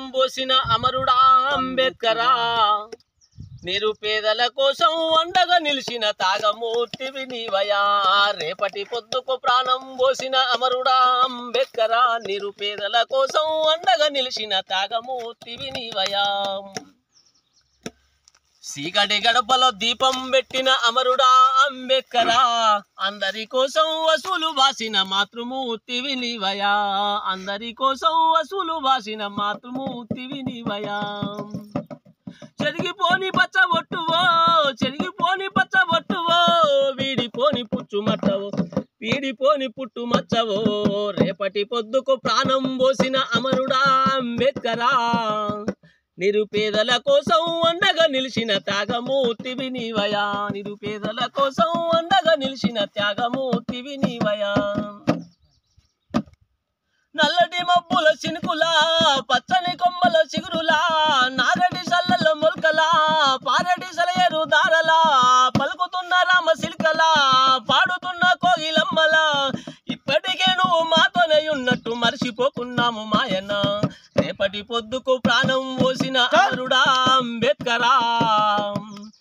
పోసిన అమరుడా అంబేద్కరా నిరుపేదల కోసం అండగా నిలిచిన తాగమూర్తివి నీవయా రేపటి పొద్దుకు ప్రాణం పోసిన అమరుడా అంబేద్కరా నిరుపేదల కోసం అండగా నిలిచిన తాగమూర్తివి నీవయా సీకటి గడపలో దీపం పెట్టిన అమరుడా అంబేద్కరా అందరి కోసం వసూలు వాసిన మాతృమూర్తివి నీవయా అందరి కోసం వసూలు వాసిన మాతృమూర్తివి నీవయా చెరిగిపోని పచ్చబొట్టువో చెరిగిపోని పచ్చబొట్టువో వీడిపోని పుచ్చుమట్టవో వీడిపోని పుట్టు మచ్చవో రేపటి పొద్దుకు ప్రాణం పోసిన అమరుడా అంబేద్కరా నిరుపేదల కోసం అండగా నిలిచిన త్యాగమూర్తివి నీవయా నిరుపేదల కోసం అండగా నిలిచిన త్యాగమూర్తివి నీవయా నల్లటి మబ్బుల చినుకులా పచ్చని కొమ్మల చిగురులా నాగటి సల్లల మొలకలా పారటి సలయరు దారలా పలుకుతున్న రామ సిల్కలా పాడుతున్న కోగిలమ్మలా ఇప్పటికే నువ్వు మాతోనే ఉన్నట్టు మర్చిపోకున్నాము మాయన్న రేపటి పొద్దుకు ప్రాణం పోసిన అరుడా అంబేద్కరా